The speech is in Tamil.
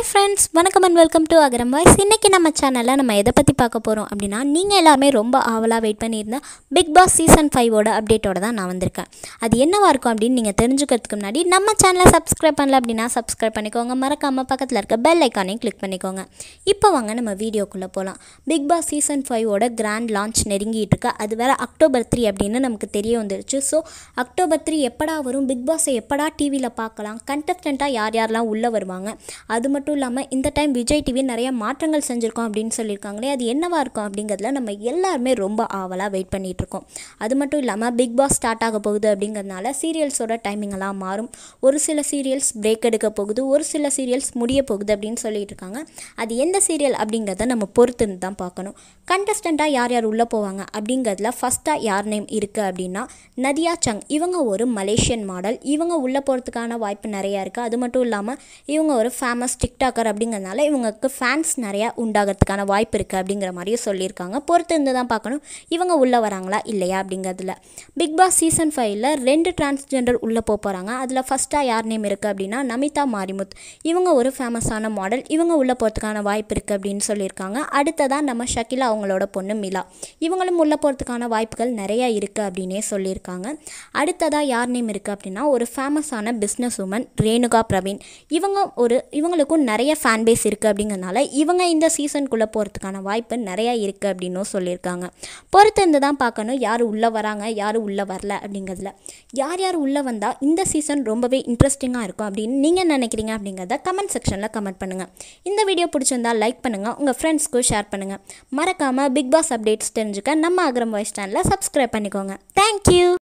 ஹாய் ஃப்ரெண்ட்ஸ் வணக்கம் and welcome to Agaram voice இன்றைக்கி நம்ம சேனலில் நம்ம எதை பற்றி பார்க்க போகிறோம் அப்படின்னா நீங்கள் எல்லாருமே ரொம்ப ஆவலாக வெயிட் பண்ணியிருந்த பிக் பாஸ் சீசன் ஃபைவோட அப்டேட்டோட தான் நான் வந்திருக்கேன் அது என்னவா இருக்கும் அப்படின்னு நீங்கள் தெரிஞ்சுக்கிறதுக்கு முன்னாடி நம்ம சேனலை சப்ஸ்கிரைப் பண்ணல அப்படின்னா சப்ஸ்கிரைப் பண்ணிக்கோங்க மறக்காமல் பக்கத்தில் இருக்க பெல் ஐக்கானையும் கிளிக் பண்ணிக்கோங்க இப்போ வாங்க நம்ம வீடியோக்குள்ளே போகலாம் பிக் பாஸ் சீசன் ஃபைவோட கிராண்ட் லான்ச் நெருங்கிட்டு இருக்கு அது வேறு அக்டோபர் த்ரீ அப்படின்னு நமக்கு தெரிய வந்துருச்சு ஸோ அக்டோபர் த்ரீ எப்படா வரும் பிக் பாஸை எப்படா டிவியில் பார்க்கலாம் கண்டஸ்டண்ட்டாக யார் யாரெல்லாம் உள்ளே வருவாங்க அது மட்டும் இல்லாமல் இந்த டைம் விஜய் டிவி நிறைய மாற்றங்கள் செஞ்சுருக்கோம் அப்படின்னு சொல்லியிருக்காங்களே அது என்னவா இருக்கும் அப்படிங்கிறதுல நம்ம எல்லாருமே ரொம்ப ஆவலாக வெயிட் பண்ணிட்டு இருக்கோம் அது மட்டும் இல்லாமல் பிக் பாஸ் ஸ்டார்ட் ஆக போகுது அப்படிங்கிறதுனால சீரியல்ஸோட டைமிங் எல்லாம் மாறும் ஒரு சில சீரியல்ஸ் பிரேக் எடுக்க போகுது ஒரு சில சீரியல்ஸ் முடிய போகுது அப்படின்னு சொல்லிட்டு இருக்காங்க அது எந்த சீரியல் அப்படிங்கிறத நம்ம பொறுத்துன்னு தான் பார்க்கணும் கண்டஸ்டண்ட்டாக யார் யார் உள்ளே போவாங்க அப்படிங்கிறதுல ஃபஸ்ட்டாக யார் நேம் இருக்குது அப்படின்னா நதியா சங் இவங்க ஒரு மலேசியன் மாடல் இவங்க உள்ளே போகிறதுக்கான வாய்ப்பு நிறையா இருக்குது அது மட்டும் இல்லாமல் இவங்க ஒரு ஃபேமஸ் டிக்டாக்கர் அப்படிங்கிறதுனால இவங்களுக்கு ஃபேன்ஸ் நிறையா உண்டாகிறதுக்கான வாய்ப்பு இருக்குது அப்படிங்கிற மாதிரியும் சொல்லியிருக்காங்க பொறுத்து இருந்து தான் பார்க்கணும் இவங்க உள்ளே வராங்களா இல்லையா அப்படிங்கிறதுல பிக் பாஸ் சீசன் ஃபைவ்ல ரெண்டு டிரான்ஸ்ஜெண்டர் உள்ளே போக போகிறாங்க அதில் ஃபஸ்ட்டாக யார் நேம் இருக்குது அப்படின்னா நமிதா மாரிமுத் இவங்க ஒரு ஃபேமஸான மாடல் இவங்க உள்ளே போகிறதுக்கான வாய்ப்பு இருக்குது அப்படின்னு சொல்லியிருக்காங்க அடுத்ததாக நம்ம ஷக்கிலா அவங்களோட பொண்ணு மிலா இவங்களும் உள்ளே போகிறதுக்கான வாய்ப்புகள் நிறையா இருக்குது அப்படின்னே சொல்லியிருக்காங்க அடுத்ததாக யார் நேம் இருக்குது அப்படின்னா ஒரு ஃபேமஸான பிஸ்னஸ் உமன் ரேணுகா பிரவீன் இவங்க ஒரு இவங்களுக்கும் நிறைய ஃபேன் பேஸ் இருக்குது அப்படிங்கிறதுனால இவங்க இந்த சீசனுக்குள்ளே போகிறதுக்கான வாய்ப்பு நிறையா இருக்குது அப்படின்னும் சொல்லியிருக்காங்க பொறுத்து இருந்து தான் பார்க்கணும் யார் உள்ளே வராங்க யார் உள்ளே வரல அப்படிங்கிறதுல யார் யார் உள்ளே வந்தால் இந்த சீசன் ரொம்பவே இன்ட்ரெஸ்டிங்காக இருக்கும் அப்படின்னு நீங்கள் நினைக்கிறீங்க அப்படிங்கிறத கமெண்ட் செக்ஷனில் கமெண்ட் பண்ணுங்கள் இந்த வீடியோ பிடிச்சிருந்தா லைக் பண்ணுங்கள் உங்கள் ஃப்ரெண்ட்ஸ்க்கும் ஷேர் பண்ணுங்கள் மறக்காமல் பிக் பாஸ் அப்டேட்ஸ் தெரிஞ்சுக்க நம்ம அகரம் வாய்ஸ் சேனலை சப்ஸ்கிரைப் பண்ணிக்கோங்க தேங்க்யூ